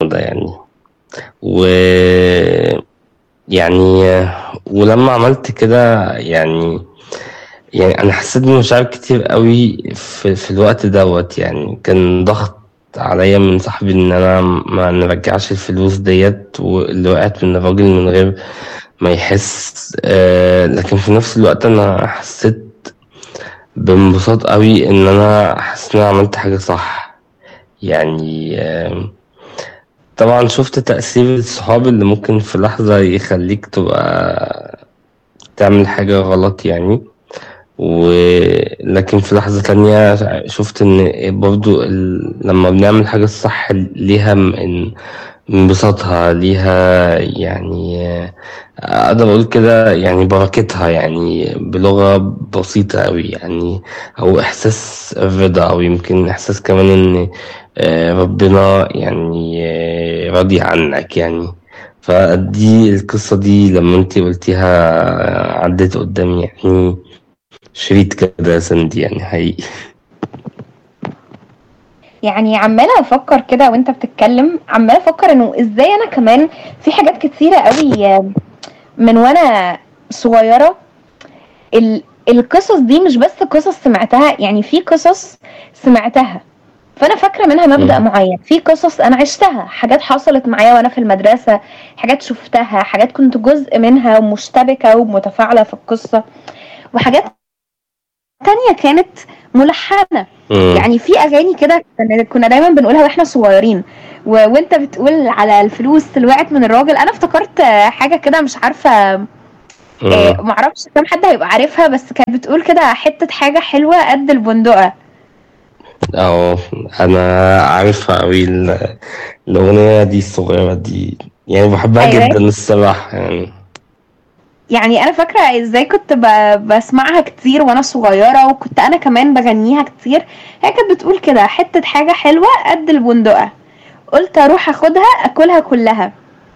ده يعني و يعني ولما عملت كده يعني يعني انا حسيت بمشاعر كتير قوي في, في الوقت دوت يعني كان ضغط عليا من صاحبي ان انا ما نرجعش الفلوس ديت واللي وقعت من الراجل من غير ما يحس آه لكن في نفس الوقت انا حسيت بانبساط قوي ان انا حاسس ان انا عملت حاجة صح يعني آه طبعا شفت تأثير الصحاب اللي ممكن في لحظة يخليك تبقى تعمل حاجة غلط يعني ولكن في لحظة تانية شفت إن برضو ال... لما بنعمل حاجة الصح ليها من انبساطها ليها يعني أقدر أقول كده يعني بركتها يعني بلغة بسيطة أوي يعني أو إحساس الرضا أو يمكن إحساس كمان إن ربنا يعني راضي عنك يعني فدي القصة دي لما انت قلتيها عدت قدامي يعني شريط كده سندي يعني حقيقي يعني عمالة أفكر كده وأنت بتتكلم عمالة أفكر إنه إزاي أنا كمان في حاجات كتيرة قوي من وأنا صغيرة ال... القصص دي مش بس قصص سمعتها يعني في قصص سمعتها فانا فاكره منها مبدا معين في قصص انا عشتها حاجات حصلت معايا وانا في المدرسه حاجات شفتها حاجات كنت جزء منها ومشتبكه ومتفاعله في القصه وحاجات تانية كانت ملحنه يعني في اغاني كده كنا دايما بنقولها واحنا صغيرين و... وانت بتقول على الفلوس اللي وقعت من الراجل انا افتكرت حاجه كده مش عارفه إيه معرفش كم حد هيبقى عارفها بس كانت بتقول كده حته حاجه حلوه قد البندقه اه انا عارفها قوي الاغنيه دي الصغيره دي يعني بحبها أيوة. جدا الصراحه يعني يعني انا فاكره ازاي كنت ب... بسمعها كتير وانا صغيره وكنت انا كمان بغنيها كتير هي كانت بتقول كده حته حاجه حلوه قد البندقه قلت اروح اخدها اكلها كلها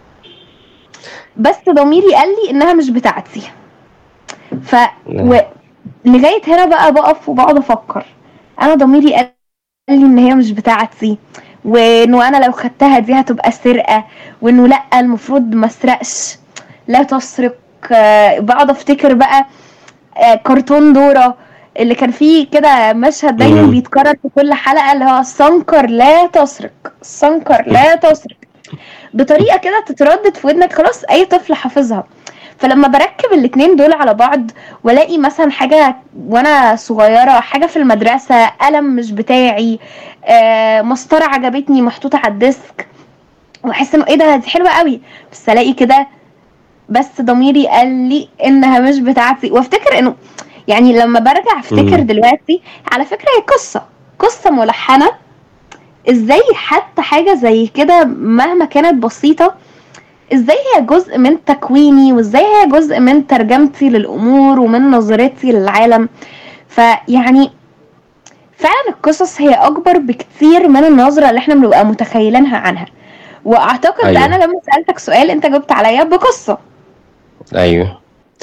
بس ضميري قال لي انها مش بتاعتي ف و... لغايه هنا بقى بقف وبقعد افكر انا ضميري قال لي ان هي مش بتاعتي وانه انا لو خدتها دي هتبقى سرقه وانه لا المفروض ما اسرقش لا تسرق بقعد افتكر بقى كرتون دورة اللي كان فيه كده مشهد دايما بيتكرر في كل حلقه اللي هو سنكر لا تسرق سنكر لا تسرق بطريقه كده تتردد في ودنك خلاص اي طفل حافظها فلما بركب الاتنين دول على بعض والاقي مثلا حاجه وانا صغيره حاجه في المدرسه قلم مش بتاعي آه مسطره عجبتني محطوطه على الديسك واحس انه ايه ده دي حلوه قوي بس الاقي كده بس ضميري قال لي انها مش بتاعتي وافتكر انه يعني لما برجع افتكر دلوقتي على فكره هي قصه قصه ملحنه ازاي حتى حاجه زي كده مهما كانت بسيطه ازاي هي جزء من تكويني وازاي هي جزء من ترجمتي للامور ومن نظرتي للعالم فيعني فعلا القصص هي اكبر بكتير من النظره اللي احنا بنبقى متخيلينها عنها واعتقد أيوة. انا لما سالتك سؤال انت جاوبت عليا بقصه ايوه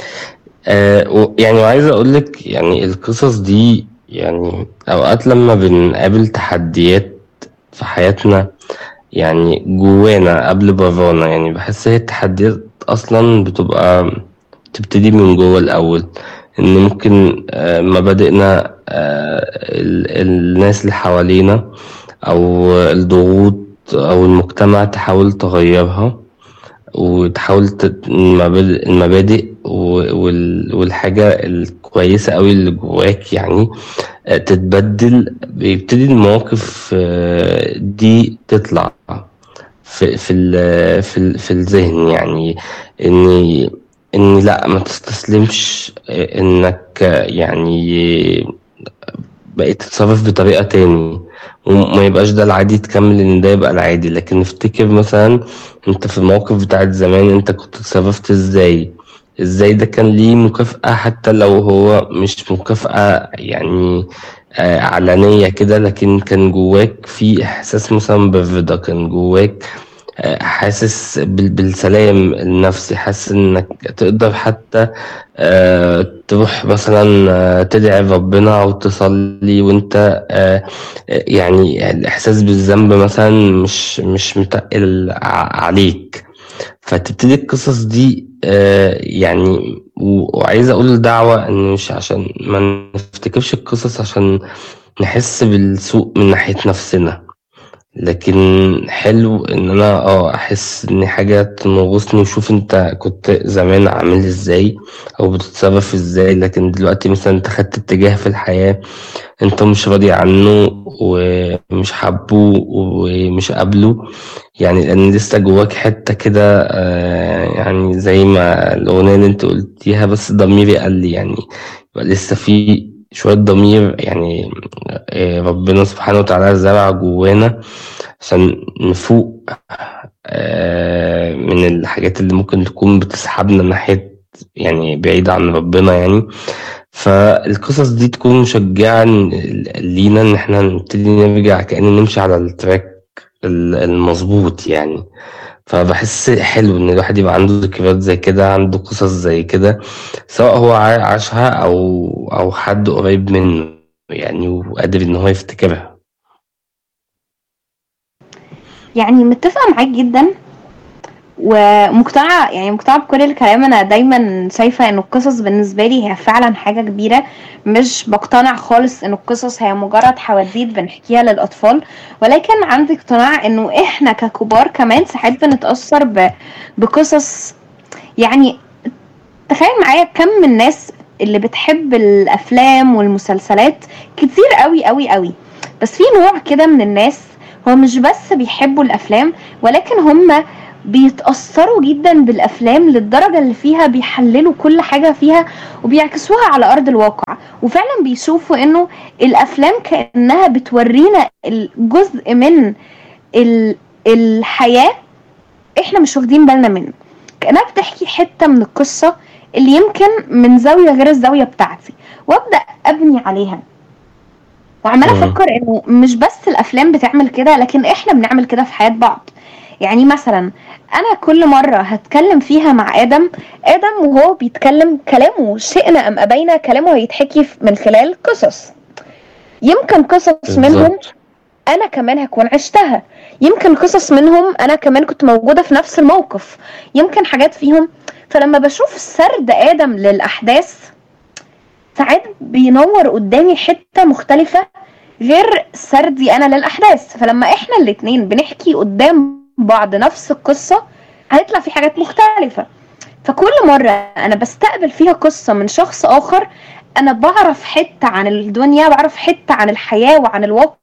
آه يعني وعايز اقول لك يعني القصص دي يعني اوقات لما بنقابل تحديات في حياتنا يعني جوانا قبل برانا يعني بحس هي التحديات اصلا بتبقى تبتدي من جوه الاول ان ممكن مبادئنا الناس اللي حوالينا او الضغوط او المجتمع تحاول تغيرها وتحاول المبادئ والحاجة الكويسة قوي اللي جواك يعني تتبدل بيبتدي المواقف دي تطلع في في ال في ال في الذهن يعني اني ان لا ما تستسلمش انك يعني بقيت تتصرف بطريقة تاني وما يبقاش ده العادي تكمل ان ده يبقى العادي لكن افتكر مثلا انت في الموقف بتاعت زمان انت كنت اتصرفت ازاي ازاي ده كان ليه مكافأة حتى لو هو مش مكافأة يعني آه علنية كده لكن كان جواك في احساس مثلا بالرضا كان جواك آه، حاسس بال- بالسلام النفسي حاسس انك تقدر حتى آه، تروح مثلا آه، تدعي ربنا او تصلي وانت آه، آه، يعني الاحساس بالذنب مثلا مش مش متقل ع- عليك فتبتدي القصص دي آه، يعني و- وعايز اقول دعوة ان مش عشان ما نفتكرش القصص عشان نحس بالسوء من ناحية نفسنا لكن حلو ان انا اه احس ان حاجة تنغصني وشوف انت كنت زمان عامل ازاي او بتتصرف ازاي لكن دلوقتي مثلا انت خدت اتجاه في الحياة انت مش راضي عنه ومش حابه ومش قابله يعني لان لسه جواك حتة كده آه، يعني زي ما الاغنية اللي انت قلتيها بس ضميري قال لي يعني يبقى لسه في شوية ضمير يعني آه، ربنا سبحانه وتعالى زرع جوانا عشان نفوق آه، من الحاجات اللي ممكن تكون بتسحبنا ناحية يعني بعيد عن ربنا يعني فالقصص دي تكون مشجعة لينا إن إحنا نبتدي نرجع كأننا نمشي على التراك ال- المظبوط يعني فبحس حلو إن الواحد يبقى عنده ذكريات زي كده عنده قصص زي كده سواء هو عا- عاشها أو أو حد قريب منه يعني وقادر إن هو يفتكرها يعني متفقة معاك جدا ومقتنعة يعني مقتنعة بكل الكلام أنا دايما شايفة إن القصص بالنسبة لي هي فعلا حاجة كبيرة مش بقتنع خالص إن القصص هي مجرد حواديت بنحكيها للأطفال ولكن عندي اقتناع إنه إحنا ككبار كمان ساعات بنتأثر ب... بقصص يعني تخيل معايا كم من الناس اللي بتحب الأفلام والمسلسلات كتير قوي قوي قوي بس في نوع كده من الناس هو مش بس بيحبوا الأفلام ولكن هم بيتأثروا جدا بالأفلام للدرجة اللي فيها بيحللوا كل حاجة فيها وبيعكسوها على أرض الواقع وفعلا بيشوفوا إنه الأفلام كأنها بتورينا الجزء من ال- الحياة إحنا مش واخدين بالنا منه كأنها بتحكي حتة من القصة اللي يمكن من زاوية غير الزاوية بتاعتي وأبدأ أبني عليها وعمالة مم. أفكر إنه مش بس الأفلام بتعمل كده لكن إحنا بنعمل كده في حياة بعض يعني مثلا انا كل مره هتكلم فيها مع ادم ادم وهو بيتكلم كلامه شئنا ام ابينا كلامه هيتحكي ف- من خلال قصص يمكن قصص منهم بالظبط انا كمان هكون عشتها يمكن قصص منهم انا كمان كنت موجوده في نفس الموقف يمكن حاجات فيهم فلما بشوف سرد ادم للاحداث ساعات بينور قدامي حته مختلفه غير سردي انا للاحداث فلما احنا الاتنين بنحكي قدام بعض نفس القصه هيطلع في حاجات مختلفه فكل مره انا بستقبل فيها قصه من شخص اخر انا بعرف حته عن الدنيا بعرف حته عن الحياه وعن الواقع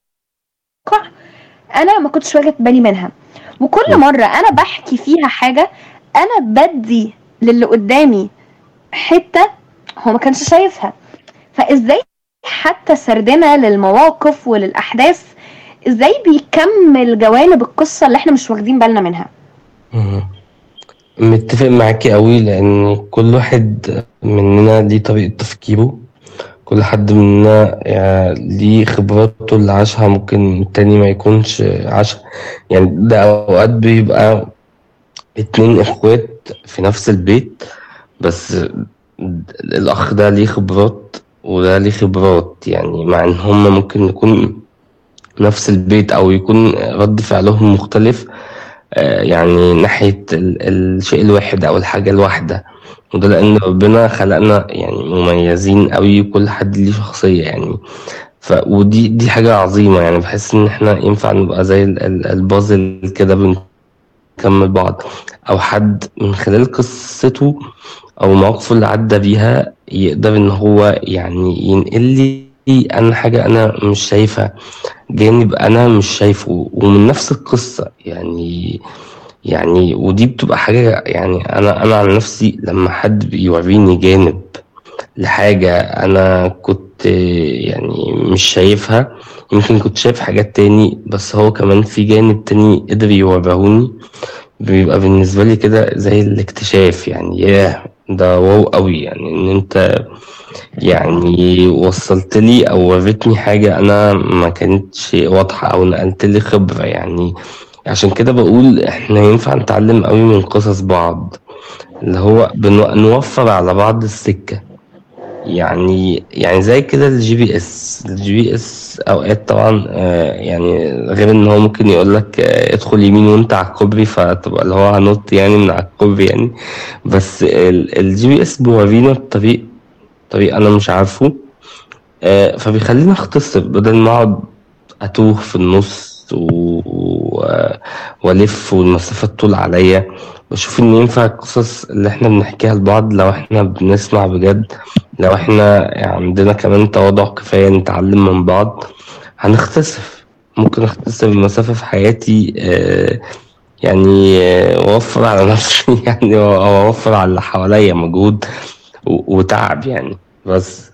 انا ما كنتش واخد بالي منها وكل م. مره انا بحكي فيها حاجه انا بدي للي قدامي حته هو ما كانش شايفها فازاي حتى سردنا للمواقف وللاحداث ازاي بيكمل جوانب القصه اللي احنا مش واخدين بالنا منها مم. متفق معاكي قوي لان كل واحد مننا ليه طريقة تفكيره كل حد مننا يعني ليه خبراته اللي عاشها ممكن التاني ما يكونش عاشها يعني ده اوقات بيبقى اتنين اخوات في نفس البيت بس الاخ ده ليه خبرات وده ليه خبرات يعني مع ان هما ممكن يكون نفس البيت او يكون رد فعلهم مختلف آه، يعني ناحية ال- الشيء الواحد أو الحاجة الواحدة وده لأن ربنا خلقنا يعني مميزين أوي وكل حد ليه شخصية يعني ف ودي دي حاجة عظيمة يعني بحس إن إحنا ينفع نبقى زي ال- ال- البازل كده بنكمل بعض أو حد من خلال قصته أو مواقفه اللي عدى بيها يقدر إن هو يعني ينقل لي أنا حاجة أنا مش شايفها جانب أنا مش شايفه ومن نفس القصة يعني يعني ودي بتبقى حاجة يعني أنا أنا عن نفسي لما حد بيوريني جانب لحاجة أنا كنت يعني مش شايفها يمكن كنت شايف حاجات تاني بس هو كمان في جانب تاني قدر يوريهوني بيبقى بالنسبة لي كده زي الاكتشاف يعني ياه ده واو قوي يعني إن أنت يعني وصلت لي أو وريتني حاجة أنا ما كانتش واضحة أو نقلت لي خبرة يعني عشان كده بقول احنا ينفع نتعلم قوي من قصص بعض اللي هو بنو- نوفر على بعض السكة يعني يعني زي كده الجي بي اس الجي بي اس اوقات طبعا آه، يعني غير ان هو ممكن يقول لك آه، ادخل يمين وانت على الكوبري فتبقى اللي هو هنط يعني من على الكوبري يعني بس الجي بي اس بيورينا الطريق طريق انا مش عارفه آه، فبيخليني اختصر بدل ما اقعد اتوه في النص و... و... والف والمسافة طول عليا بشوف ان ينفع القصص اللي احنا بنحكيها لبعض لو احنا بنسمع بجد لو احنا عندنا كمان تواضع كفاية نتعلم من بعض هنختصر ممكن اختصر المسافة في حياتي آه، يعني آه، واوفر على نفسي يعني او اوفر على اللي حواليا مجهود و- وتعب يعني بس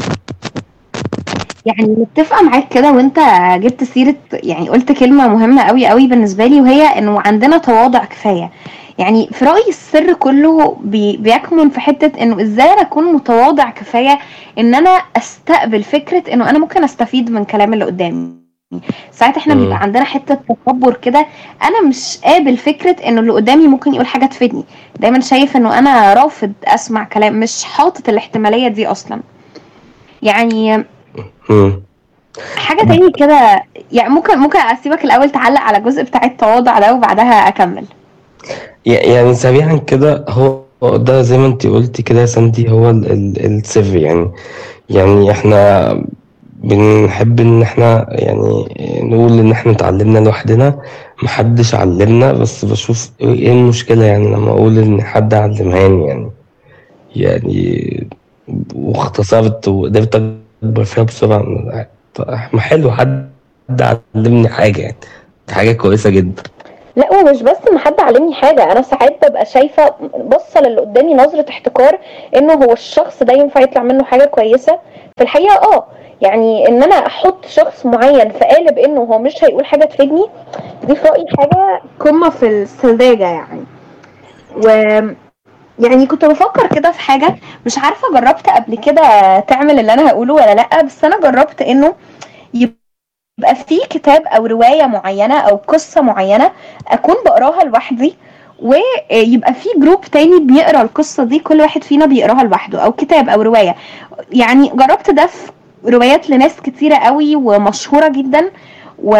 يعني متفقة معاك كده وانت جبت سيرة يعني قلت كلمة مهمة قوي قوي بالنسبة لي وهي انه عندنا تواضع كفاية يعني في رأيي السر كله بي بيكمن في حتة انه ازاي انا اكون متواضع كفاية ان انا استقبل فكرة انه انا ممكن استفيد من كلام اللي قدامي ساعات احنا مم. بيبقى عندنا حتة تكبر كده انا مش قابل فكرة انه اللي قدامي ممكن يقول حاجة تفيدني دايما شايف انه انا رافض اسمع كلام مش حاطط الاحتمالية دي اصلا يعني مم. حاجة تاني كده يعني ممكن ممكن اسيبك الاول تعلق على الجزء بتاع التواضع ده وبعدها اكمل ي- يعني سريعا كده هو هو ده زي ما انت قلتي كده يا ساندي هو ال- ال- السر يعني يعني احنا بنحب ان احنا يعني نقول ان احنا اتعلمنا لوحدنا محدش علمنا بس بشوف ايه المشكلة يعني لما اقول ان حد علمهاني يعني يعني واختصرت وقدرت اكبر فيها بسرعة طب ما حلو حد علمني حاجة يعني دي حاجة كويسة جدا لا ومش بس ان حد علمني حاجه انا ساعات ببقى شايفه بصه للي قدامي نظره احتكار انه هو الشخص ده ينفع يطلع منه حاجه كويسه في الحقيقه اه يعني ان انا احط شخص معين في قالب انه هو مش هيقول حاجه تفيدني دي في رايي حاجه قمة في السذاجة يعني و يعني كنت بفكر كده في حاجة مش عارفة جربت قبل كده تعمل اللي أنا هقوله ولا لأ بس أنا جربت إنه يبقى في كتاب أو رواية معينة أو قصة معينة أكون بقراها لوحدي ويبقى في جروب تاني بيقرا القصة دي كل واحد فينا بيقراها لوحده أو كتاب أو رواية يعني جربت ده في روايات لناس كتيرة قوي ومشهورة جدا و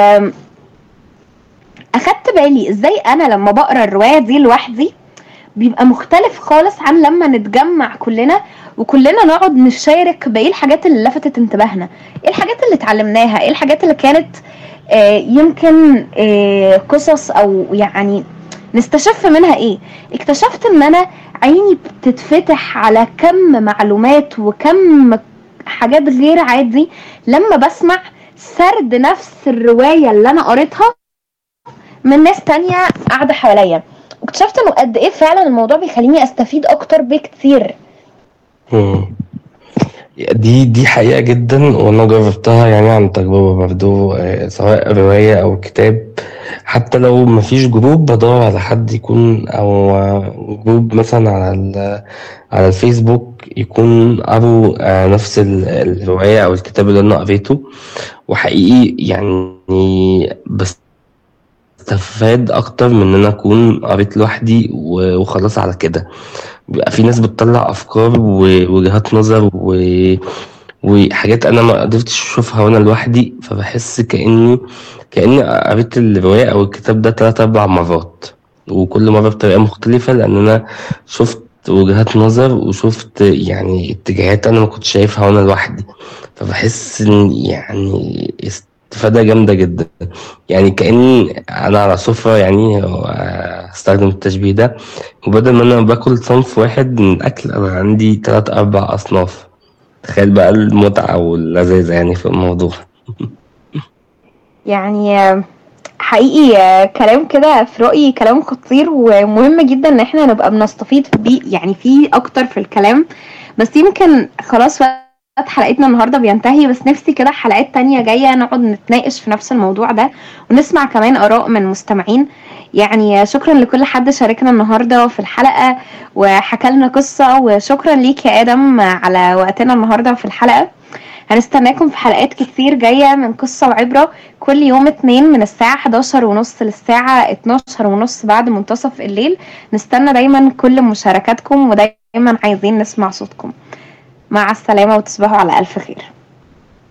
اخدت بالي ازاي انا لما بقرا الروايه دي لوحدي بيبقى مختلف خالص عن لما نتجمع كلنا وكلنا نقعد نشارك بايه الحاجات اللي لفتت انتباهنا ايه الحاجات اللي اتعلمناها ايه الحاجات اللي كانت آه يمكن آه قصص او يعني نستشف منها ايه اكتشفت ان انا عيني بتتفتح على كم معلومات وكم حاجات غير عادي لما بسمع سرد نفس الروايه اللي انا قريتها من ناس تانية قاعدة حواليا واكتشفت انه قد ايه فعلا الموضوع بيخليني استفيد اكتر بكتير مم. دي دي حقيقة جدا وانا جربتها يعني عن تجربة برضو آه، سواء رواية او كتاب حتى لو مفيش جروب بدور على حد يكون او آه، جروب مثلا على ال- على الفيسبوك يكون قروا آه، نفس ال- الرواية او الكتاب اللي انا قريته وحقيقي يعني بس استفاد اكتر من ان انا اكون قريت لوحدي و- وخلاص على كده بيبقى في ناس بتطلع افكار ووجهات نظر و... وحاجات انا ما قدرتش اشوفها وانا لوحدي فبحس كاني كاني قريت الروايه او الكتاب ده تلات اربع مرات وكل مره بطريقه مختلفه لان انا شفت وجهات نظر وشفت يعني اتجاهات انا ما كنتش شايفها وانا لوحدي فبحس ان يعني استفاده جامده جدا يعني كاني انا على سفره يعني هو- هستخدم التشبيه ده وبدل ما انا باكل صنف واحد من الاكل انا عندي تلات اربع اصناف تخيل بقى المتعة واللذاذة يعني في الموضوع يعني آه، حقيقي آه، كلام كده في رأيي كلام خطير ومهم جدا ان احنا نبقى بنستفيد بيه يعني فيه اكتر في الكلام بس يمكن خلاص وقت حلقتنا النهارده بينتهي بس نفسي كده حلقات تانية جاية نقعد نتناقش في نفس الموضوع ده ونسمع كمان آراء من مستمعين يعني آه، شكرا لكل حد شاركنا النهارده في الحلقة وحكى لنا قصة وشكرا ليك يا آدم على وقتنا النهارده في الحلقة هنستناكم في حلقات كتير جاية من قصة وعبرة كل يوم اتنين من الساعة 11 ونص للساعة 12 ونص بعد منتصف الليل نستنى دايما كل مشاركاتكم ودايما عايزين نسمع صوتكم مع السلامة وتصبحوا على ألف خير